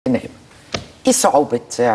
نائب ايه صعوبة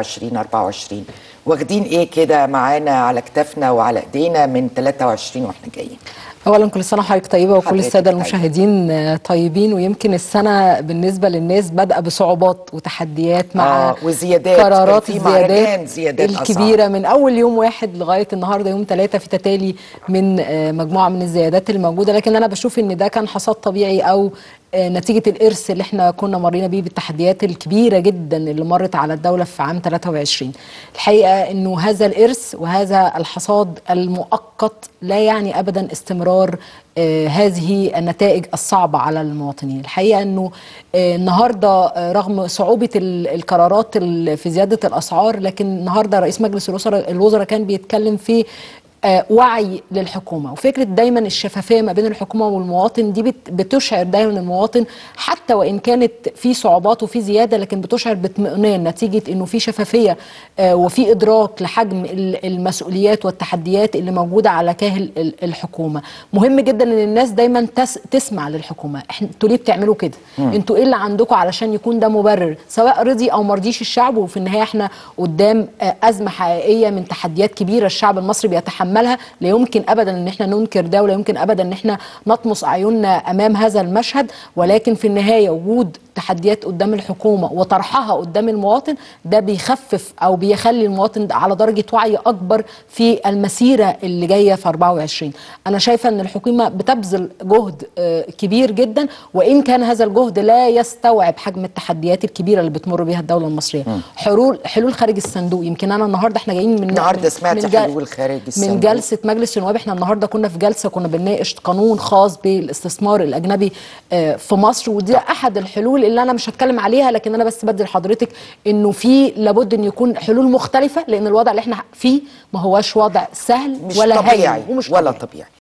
2024 واخدين ايه كده معانا على كتافنا وعلى ايدينا من 23 واحنا جايين اولا كل سنه وحضرتك طيبه وكل حضرتك الساده طيبة. المشاهدين آه، طيبين ويمكن السنه بالنسبه للناس بادئه بصعوبات وتحديات مع آه، وزيادات. قرارات كان في مهرجان الزيادات زيادات الكبيره من اول يوم واحد لغايه النهارده يوم ثلاثه في تتالي من آه، مجموعه من الزيادات اللي موجوده لكن انا بشوف ان ده كان حصاد طبيعي او آه، نتيجه الارث اللي احنا كنا مرينا بيه بالتحديات الكبيره جدا اللي مرت على الدوله في عام 23 الحقيقه انه هذا الارث وهذا الحصاد المؤقت لا يعني ابدا استمرار آه، هذه النتائج الصعبه على المواطنين الحقيقه انه آه، النهارده آه، رغم صعوبه ال- القرارات ال- في زياده الاسعار لكن النهارده رئيس مجلس الوزراء الوزراء كان بيتكلم في آه، وعي للحكومه وفكره دايما الشفافيه ما بين الحكومه والمواطن دي بت- بتشعر دايما المواطن حتى وان كانت في صعوبات وفي زياده لكن بتشعر باطمئنان نتيجه انه في شفافيه آه، وفي ادراك لحجم ال- المسؤوليات والتحديات اللي موجوده على كاهل ال- الحكومه مهم جدا ان الناس دايما تس تسمع للحكومه احنا انتوا ليه بتعملوا كده انتوا ايه اللي عندكم علشان يكون ده مبرر سواء رضي او مرضيش الشعب وفي النهايه احنا قدام آه، ازمه حقيقيه من تحديات كبيره الشعب المصري بيتحملها لا يمكن ابدا ان احنا ننكر ده ولا يمكن ابدا ان احنا نطمس اعيننا امام هذا المشهد ولكن في النهايه وجود تحديات قدام الحكومه وطرحها قدام المواطن ده بيخفف او بيخلي المواطن على درجه وعي اكبر في المسيره اللي جايه في 24 انا شايفه ان الحكومه بتبذل جهد آه، كبير جدا وان كان هذا الجهد لا يستوعب حجم التحديات الكبيره اللي بتمر بها الدوله المصريه حلول حلول خارج الصندوق يمكن انا النهارده احنا جايين من النهاردة من- سمعت من جل- حلول خارج الصندوق. من جلسه مجلس النواب احنا النهارده كنا في جلسه كنا بنناقش قانون خاص بالاستثمار الاجنبي آه، في مصر ودي احد الحلول اللي انا مش هتكلم عليها لكن انا بس بدي لحضرتك انه في لابد ان يكون حلول مختلفه لان الوضع اللي احنا فيه ما هوش وضع سهل مش ولا طبيعي هين ومش ولا طبيعي. طبيعي